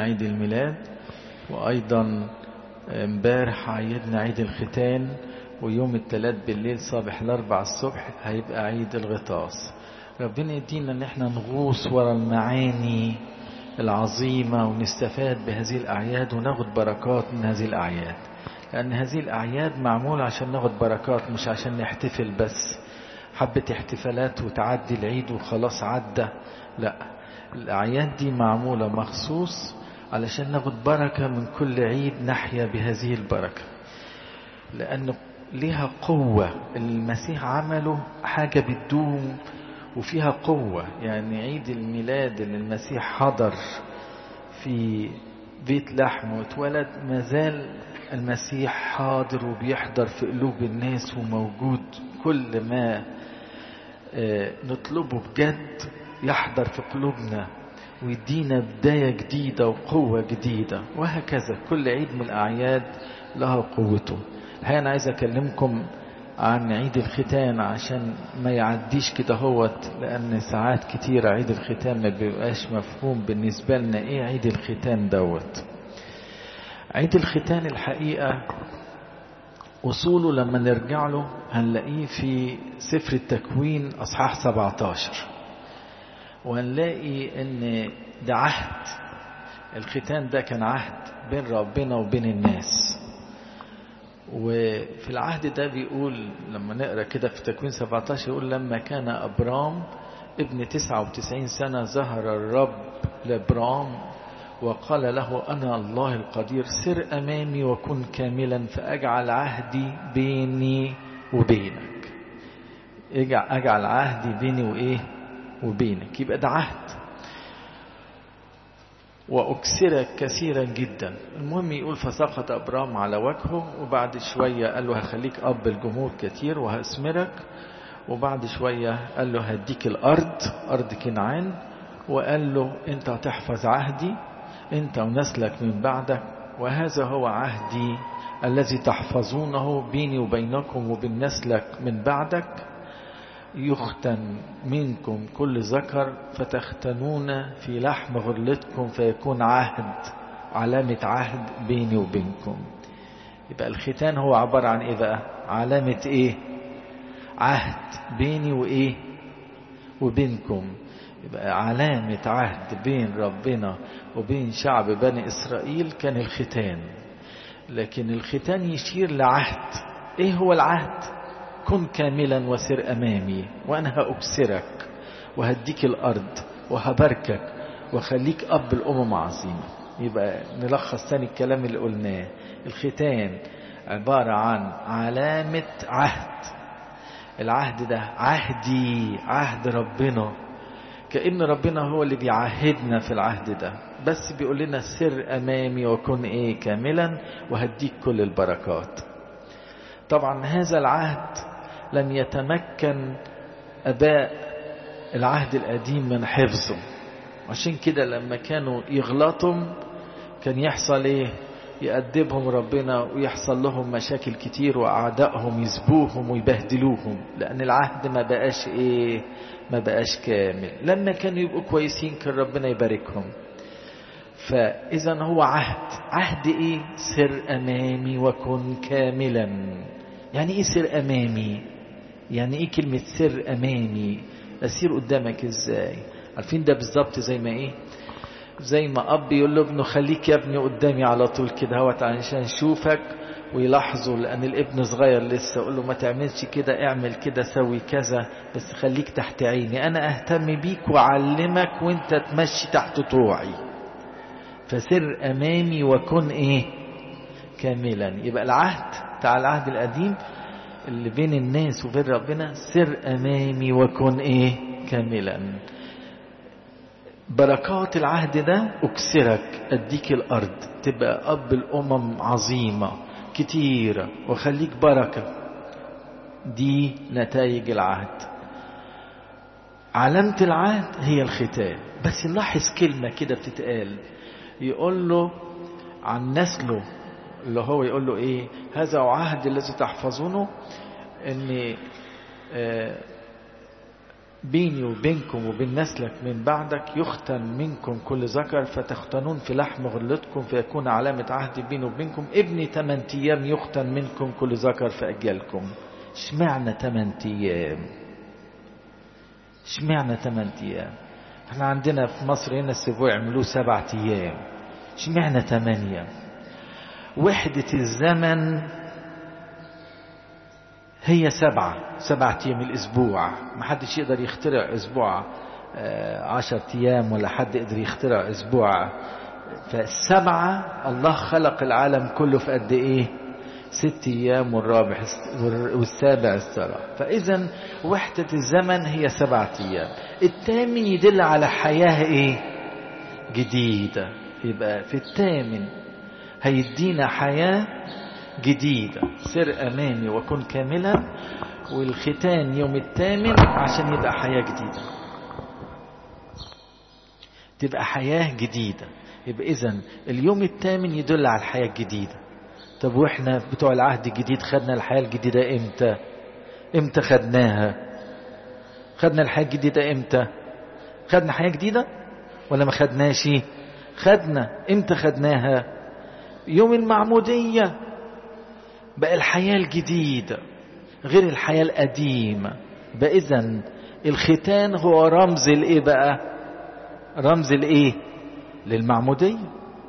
عيد الميلاد وأيضا امبارح عيدنا عيد الختان ويوم الثلاث بالليل صباح الأربع الصبح هيبقى عيد الغطاس ربنا يدينا ان احنا نغوص ورا المعاني العظيمة ونستفاد بهذه الأعياد وناخد بركات من هذه الأعياد لأن هذه الأعياد معمولة عشان ناخد بركات مش عشان نحتفل بس حبة احتفالات وتعدي العيد وخلاص عدى لا الأعياد دي معمولة مخصوص علشان ناخد بركة من كل عيد نحيا بهذه البركة لأن ليها قوة المسيح عمله حاجة بتدوم وفيها قوة يعني عيد الميلاد اللي المسيح حضر في بيت لحم واتولد مازال المسيح حاضر وبيحضر في قلوب الناس وموجود كل ما نطلبه بجد يحضر في قلوبنا ويدينا بداية جديدة وقوة جديدة وهكذا كل عيد من الأعياد لها قوته الحقيقة أنا عايز أكلمكم عن عيد الختان عشان ما يعديش كده هوت لأن ساعات كتيرة عيد الختان ما بيبقاش مفهوم بالنسبة لنا إيه عيد الختان دوت عيد الختان الحقيقة وصوله لما نرجع له هنلاقيه في سفر التكوين أصحاح 17 وهنلاقي ان ده عهد الختان ده كان عهد بين ربنا وبين الناس وفي العهد ده بيقول لما نقرا كده في تكوين 17 يقول لما كان ابرام ابن 99 سنة ظهر الرب لابرام وقال له أنا الله القدير سر أمامي وكن كاملا فأجعل عهدي بيني وبينك أجعل عهدي بيني وإيه وبينك يبقى ده عهد وأكسرك كثيرا جدا المهم يقول فسقط أبرام على وجهه وبعد شوية قال له هخليك أب الجمهور كتير وهأثمرك وبعد شوية قال له هديك الأرض أرض كنعان وقال له أنت هتحفظ عهدي أنت ونسلك من بعدك وهذا هو عهدي الذي تحفظونه بيني وبينكم وبين نسلك من بعدك يختن منكم كل ذكر فتختنون في لحم غرلتكم فيكون عهد علامة عهد بيني وبينكم يبقى الختان هو عبارة عن ايه بقى علامة ايه عهد بيني وايه وبينكم يبقى علامة عهد بين ربنا وبين شعب بني إسرائيل كان الختان لكن الختان يشير لعهد ايه هو العهد كن كاملا وسر أمامي وأنا هأكسرك وهديك الأرض وهباركك وخليك أب الأمم عظيمة يبقى نلخص تاني الكلام اللي قلناه الختان عبارة عن علامة عهد العهد ده عهدي عهد ربنا كأن ربنا هو اللي بيعهدنا في العهد ده بس بيقول لنا سر أمامي وكن إيه كاملا وهديك كل البركات طبعا هذا العهد لم يتمكن أباء العهد القديم من حفظه عشان كده لما كانوا يغلطوا كان يحصل ايه يأدبهم ربنا ويحصل لهم مشاكل كتير وأعدائهم يسبوهم ويبهدلوهم لأن العهد ما بقاش ايه ما بقاش كامل لما كانوا يبقوا كويسين كان ربنا يباركهم فإذا هو عهد عهد ايه سر أمامي وكن كاملا يعني ايه سر أمامي يعني ايه كلمة سر أمامي أسير قدامك ازاي عارفين ده بالظبط زي ما ايه زي ما أب يقول له ابنه خليك يا ابني قدامي على طول كده هوت علشان اشوفك ويلاحظوا لأن الابن صغير لسه يقول له ما تعملش كده اعمل كده سوي كذا بس خليك تحت عيني أنا أهتم بيك وأعلمك وأنت تمشي تحت طوعي فسر أمامي وكن إيه كاملا يبقى العهد بتاع العهد القديم اللي بين الناس وبين ربنا سر أمامي وكن إيه كاملا بركات العهد ده أكسرك أديك الأرض تبقى أب الأمم عظيمة كتيرة وخليك بركة دي نتائج العهد علامة العهد هي الختان بس نلاحظ كلمة كده بتتقال يقول له عن نسله اللي هو يقول له ايه هذا عهد الذي تحفظونه ان بيني وبينكم وبين نسلك من بعدك يختن منكم كل ذكر فتختنون في لحم غلتكم فيكون علامة عهد بيني وبينكم ابني ثمان أيام يختن منكم كل ذكر في أجيالكم اشمعنى ثمان أيام اشمعنى ثمان أيام احنا عندنا في مصر هنا السبوع يعملوه سبعة أيام اشمعنى ثمانية وحدة الزمن هي سبعة سبعة أيام الأسبوع ما حدش يقدر يخترع أسبوع عشرة أيام ولا حد يقدر يخترع أسبوع فالسبعة الله خلق العالم كله في قد إيه ست أيام والرابع والسابع السبع فإذا وحدة الزمن هي سبعة أيام الثامن يدل على حياة إيه جديدة يبقى في الثامن هيدينا حياة جديدة سر أمامي وكن كاملا والختان يوم الثامن عشان يبقى حياة جديدة تبقى حياة جديدة يبقى إذا اليوم الثامن يدل على الحياة الجديدة طب وإحنا بتوع العهد الجديد خدنا الحياة الجديدة إمتى إمتى خدناها خدنا الحياة الجديدة إمتى خدنا حياة جديدة ولا ما خدناش خدنا إمتى خدناها يوم المعمودية بقى الحياة الجديدة غير الحياة القديمة بقى إذن الختان هو رمز الإيه بقى رمز الإيه للمعمودية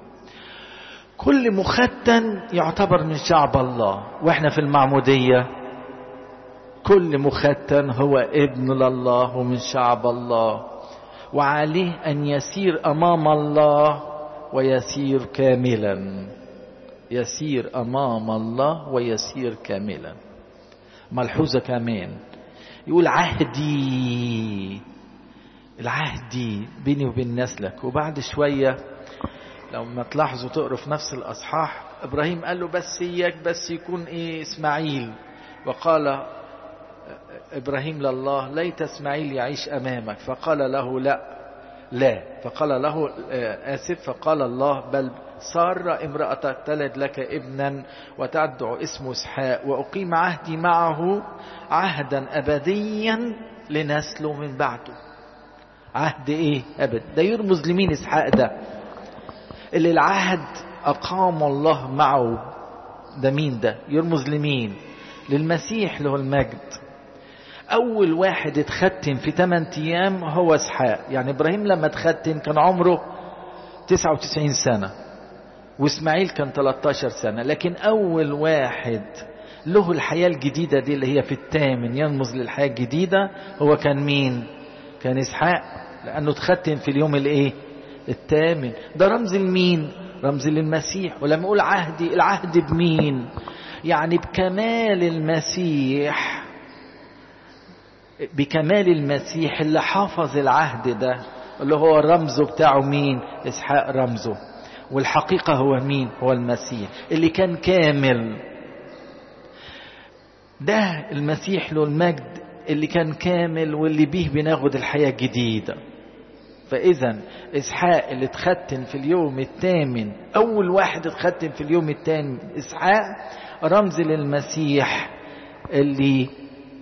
كل مختن يعتبر من شعب الله واحنا في المعمودية كل مختن هو ابن لله ومن شعب الله وعليه أن يسير أمام الله ويسير كاملا يسير أمام الله ويسير كاملا ملحوظة كمان يقول عهدي العهدي بيني وبين نسلك وبعد شوية لو ما تلاحظوا تقروا في نفس الأصحاح إبراهيم قال له بس إياك بس يكون إيه إسماعيل وقال إبراهيم لله ليت إسماعيل يعيش أمامك فقال له لا لا فقال له آسف فقال الله بل سارة امرأتك تلد لك ابنا وتدعو اسمه اسحاق وأقيم عهدي معه عهدا أبديا لنسله من بعده عهد ايه أبد ده يرمز لمين اسحاق ده اللي العهد أقام الله معه ده مين ده يرمز لمين للمسيح اللي هو المجد أول واحد اتختم في 8 أيام هو اسحاق يعني إبراهيم لما اتختم كان عمره 99 سنة وإسماعيل كان 13 سنة لكن أول واحد له الحياة الجديدة دي اللي هي في الثامن يرمز للحياة الجديدة هو كان مين كان إسحاق لأنه اتختم في اليوم الإيه الثامن ده رمز لمين رمز للمسيح ولما يقول عهدي العهد بمين يعني بكمال المسيح بكمال المسيح اللي حافظ العهد ده اللي هو الرمز بتاعه مين اسحاق رمزه والحقيقة هو مين هو المسيح اللي كان كامل ده المسيح له المجد اللي كان كامل واللي بيه بناخد الحياة الجديدة فإذا إسحاق اللي اتختم في اليوم الثامن أول واحد اتختم في اليوم الثامن إسحاق رمز للمسيح اللي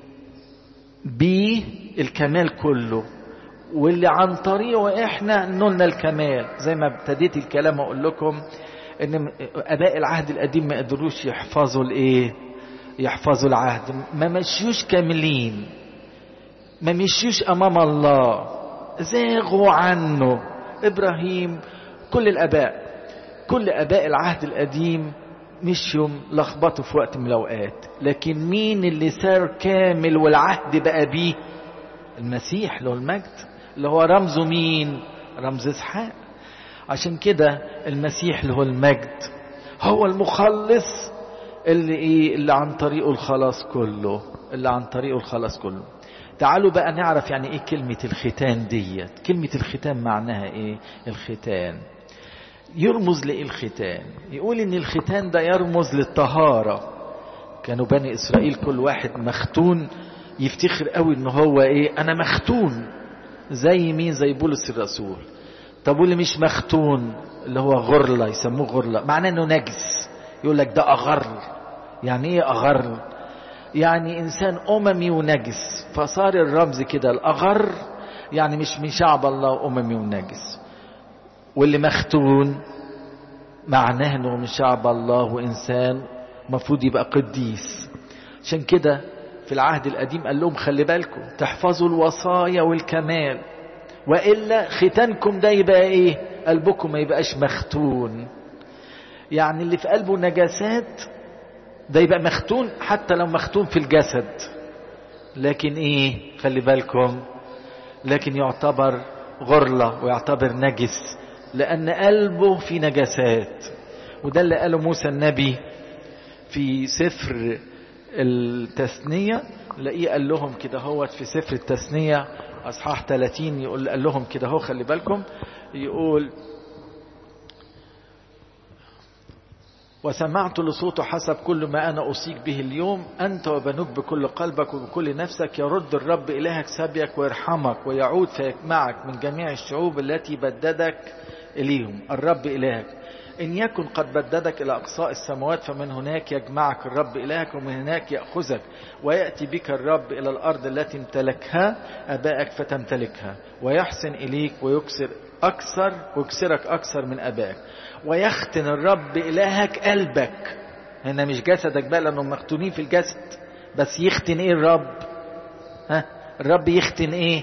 بيه الكمال كله واللي عن طريقه احنا نلنا الكمال زي ما ابتديت الكلام اقول لكم ان اباء العهد القديم ما قدروش يحفظوا الايه يحفظوا العهد ما مشيوش كاملين ما مشيوش امام الله زاغوا عنه ابراهيم كل الاباء كل اباء العهد القديم مشيوا لخبطوا في وقت من الاوقات لكن مين اللي صار كامل والعهد بقى بيه المسيح له المجد اللي هو رمزه مين رمز اسحاق عشان كده المسيح له المجد هو المخلص اللي ايه اللي عن طريقه الخلاص كله اللي عن طريقه الخلاص كله تعالوا بقى نعرف يعني ايه كلمة الختان ديت كلمة الختان معناها ايه الختان يرمز لايه الختان يقول ان الختان ده يرمز للطهارة كانوا بني اسرائيل كل واحد مختون يفتخر قوي ان هو ايه انا مختون زي مين زي بولس الرسول طب واللي مش مختون اللي هو غرلة يسموه غرلة معناه انه نجس يقول لك ده اغر يعني ايه اغر يعني إنسان أممي ونجس فصار الرمز كده الأغر يعني مش من شعب الله أممي ونجس واللي مختون معناه انه من شعب الله وانسان مفروض يبقى قديس عشان كده في العهد القديم قال لهم خلي بالكم تحفظوا الوصايا والكمال والا ختانكم ده يبقى ايه قلبكم ما يبقاش مختون يعني اللي في قلبه نجاسات ده يبقى مختون حتى لو مختون في الجسد لكن ايه خلي بالكم لكن يعتبر غرلة ويعتبر نجس لأن قلبه في نجاسات وده اللي قاله موسى النبي في سفر التثنية لاقيه قال لهم كده هو في سفر التثنية أصحاح 30 يقول قال لهم كده هو خلي بالكم يقول وسمعت لصوته حسب كل ما أنا أوصيك به اليوم أنت وبنوك بكل قلبك وبكل نفسك يرد الرب إلهك سبيك ويرحمك ويعود فيجمعك من جميع الشعوب التي بددك إليهم الرب إلهك إن يكن قد بددك إلى أقصاء السماوات فمن هناك يجمعك الرب إلهك ومن هناك يأخذك ويأتي بك الرب إلى الأرض التي امتلكها أبائك فتمتلكها ويحسن إليك ويكسر أكثر ويكسرك أكثر من أبائك ويختن الرب إلهك قلبك هنا مش جسدك بقى لأنهم مختونين في الجسد بس يختن إيه الرب ها الرب يختن إيه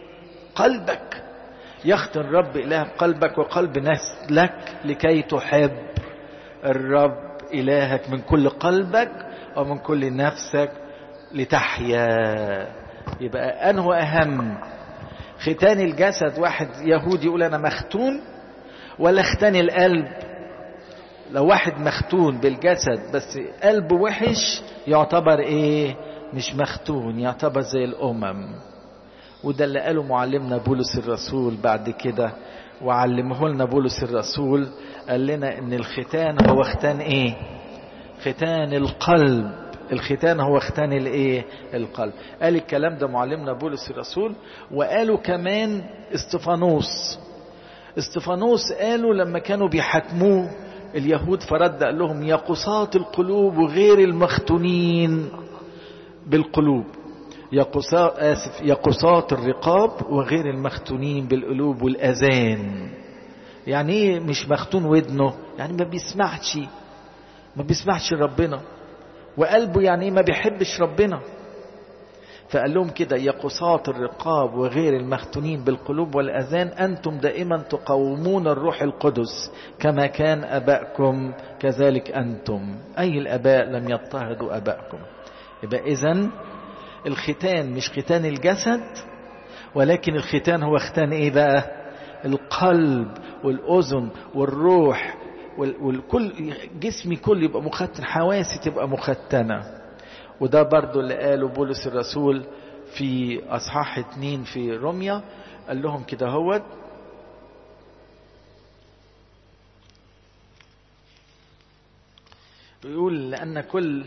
قلبك يختن الرب إله قلبك وقلب نسلك لكي تحب الرب إلهك من كل قلبك ومن كل نفسك لتحيا يبقى أنه أهم ختان الجسد واحد يهودي يقول أنا مختون ولا ختان القلب لو واحد مختون بالجسد بس قلبه وحش يعتبر ايه مش مختون يعتبر زي الامم وده اللي قاله معلمنا بولس الرسول بعد كده وعلمه لنا بولس الرسول قال لنا ان الختان هو ختان ايه ختان القلب الختان هو ختان الايه القلب قال الكلام ده معلمنا بولس الرسول وقالوا كمان استفانوس استفانوس قالوا لما كانوا بيحاكموه اليهود فرد قال لهم يا قصاة القلوب وغير المختونين بالقلوب يا قصاة آسف يا قصاة الرقاب وغير المختونين بالقلوب والأذان يعني ايه مش مختون ودنه يعني ما بيسمعش ما بيسمعش ربنا وقلبه يعني ايه ما بيحبش ربنا فقال لهم كده يا قصاة الرقاب وغير المختونين بالقلوب والأذان أنتم دائما تقومون الروح القدس كما كان أبائكم كذلك أنتم أي الأباء لم يضطهدوا أبائكم يبقى إذن الختان مش ختان الجسد ولكن الختان هو ختان إيه بقى القلب والأذن والروح والكل جسمي كله يبقى مختن حواسي تبقى مختنه وده برضو اللي قاله بولس الرسول في أصحاح اتنين في روميا قال لهم كده هوت بيقول لأن كل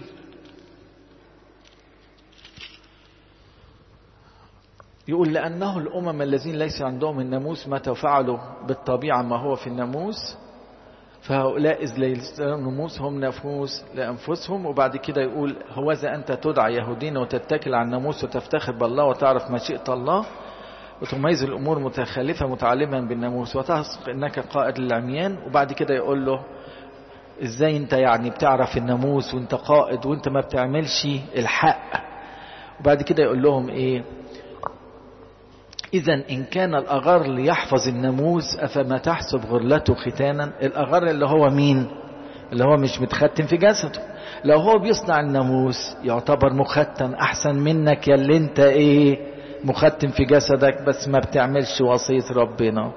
يقول لأنه الأمم الذين ليس عندهم الناموس متى فعلوا بالطبيعة ما هو في الناموس فهؤلاء إذ ليس نموس هم نفوس لأنفسهم وبعد كده يقول هوذا أنت تدعى يهودين وتتكل على الناموس وتفتخر بالله وتعرف مشيئة الله وتميز الأمور متخالفة متعلما بالناموس وتثق أنك قائد للعميان وبعد كده يقول له إزاي أنت يعني بتعرف الناموس وأنت قائد وأنت ما بتعملش الحق وبعد كده يقول لهم إيه إذا إن كان الأغر ليحفظ الناموس أفما تحسب غرلته ختانا الأغر اللي هو مين اللي هو مش متختم في جسده لو هو بيصنع الناموس يعتبر مختن أحسن منك يا اللي انت ايه مختم في جسدك بس ما بتعملش وصية ربنا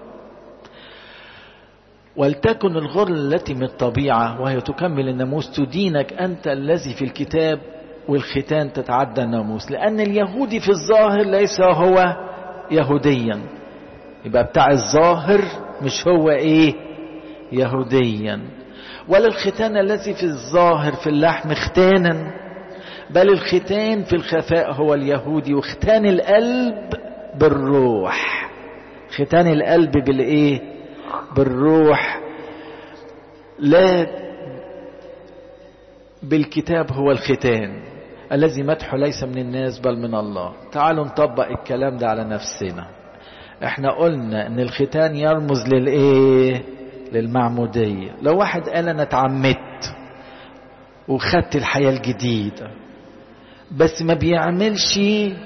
ولتكن الغرل التي من الطبيعة وهي تكمل الناموس تدينك أنت الذي في الكتاب والختان تتعدى الناموس لأن اليهودي في الظاهر ليس هو يهوديا يبقى بتاع الظاهر مش هو ايه يهوديا ولا الختان الذي في الظاهر في اللحم ختانا بل الختان في الخفاء هو اليهودي وختان القلب بالروح ختان القلب بالايه بالروح لا بالكتاب هو الختان الذي مدحه ليس من الناس بل من الله تعالوا نطبق الكلام ده على نفسنا احنا قلنا ان الختان يرمز للايه للمعمودية لو واحد قال انا اتعمدت وخدت الحياة الجديدة بس ما بيعملش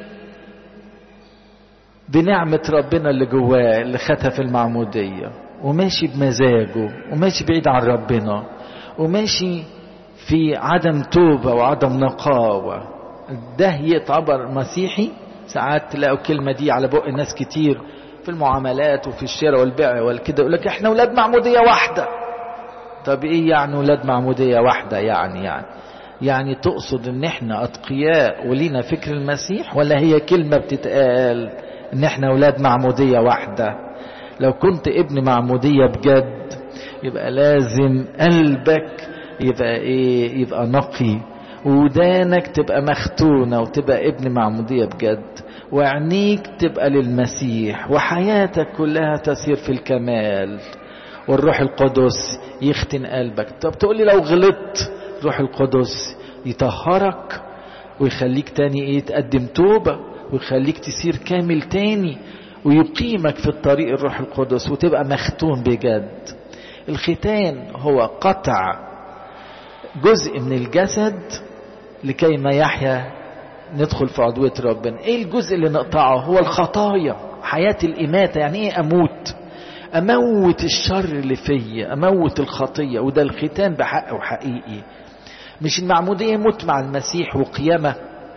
بنعمة ربنا اللي جواه اللي خدها في المعمودية وماشي بمزاجه وماشي بعيد عن ربنا وماشي في عدم توبة وعدم نقاوة ده يعتبر مسيحي ساعات تلاقوا الكلمة دي على بق الناس كتير في المعاملات وفي الشراء والبيع والكده يقول لك احنا ولاد معمودية واحدة طب ايه يعني ولاد معمودية واحدة يعني يعني يعني تقصد ان احنا اتقياء ولينا فكر المسيح ولا هي كلمة بتتقال ان احنا ولاد معمودية واحدة لو كنت ابن معمودية بجد يبقى لازم قلبك يبقى ايه يبقى نقي ودانك تبقى مختونة وتبقى ابن معمودية بجد وعينيك تبقى للمسيح وحياتك كلها تسير في الكمال والروح القدس يختن قلبك طب تقول لي لو غلطت روح القدس يطهرك ويخليك تاني ايه تقدم توبة ويخليك تسير كامل تاني ويقيمك في الطريق الروح القدس وتبقى مختون بجد الختان هو قطع جزء من الجسد لكي ما يحيا ندخل في عضوية ربنا ايه الجزء اللي نقطعه هو الخطايا حياة الإماتة يعني ايه أموت أموت الشر اللي فيا أموت الخطية وده الختان بحق وحقيقي مش المعمودية موت مع المسيح وقيامة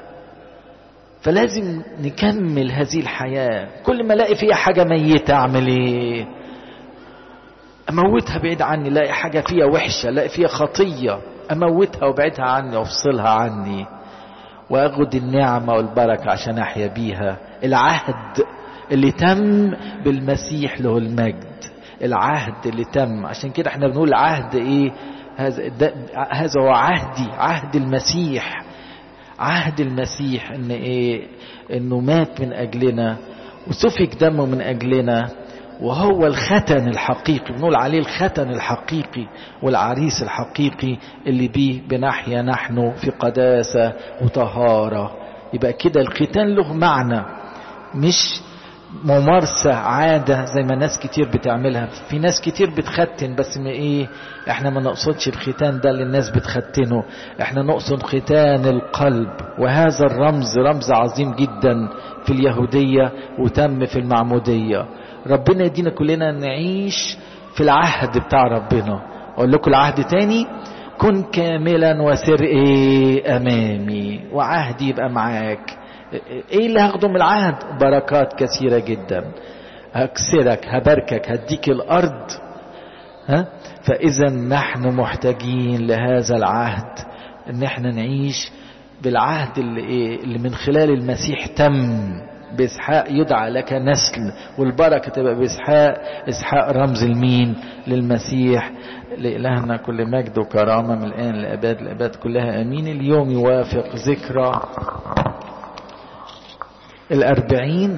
فلازم نكمل هذه الحياة كل ما الاقي فيها حاجة ميتة اعمل ايه اموتها بعيد عني الاقي حاجة فيها وحشة الاقي فيها خطية اموتها وابعدها عني وافصلها عني واخد النعمة والبركة عشان احيا بيها العهد اللي تم بالمسيح له المجد العهد اللي تم عشان كده احنا بنقول عهد ايه هذا هذا هو عهدي عهد المسيح عهد المسيح ان ايه انه مات من اجلنا وسفك دمه من اجلنا وهو الختن الحقيقي بنقول عليه الختن الحقيقي والعريس الحقيقي اللي بيه بنحيا نحن في قداسة وطهارة يبقى كده الختان له معنى مش ممارسة عادة زي ما ناس كتير بتعملها في ناس كتير بتختن بس ما ايه احنا ما نقصدش الختان ده اللي الناس بتختنه احنا نقصد ختان القلب وهذا الرمز رمز عظيم جدا في اليهودية وتم في المعمودية ربنا يدينا كلنا نعيش في العهد بتاع ربنا اقول لكم العهد تاني كن كاملا وسر ايه امامي وعهدي يبقى معاك ايه اللي هاخده من العهد بركات كثيرة جدا هكسرك هباركك هديك الارض ها فاذا نحن محتاجين لهذا العهد ان احنا نعيش بالعهد اللي, إيه اللي من خلال المسيح تم بإسحاق يدعى لك نسل والبركة تبقى بإسحاق إسحاق رمز المين للمسيح لإلهنا كل مجد وكرامة من الآن لأباد الأباد كلها أمين اليوم يوافق ذكرى الأربعين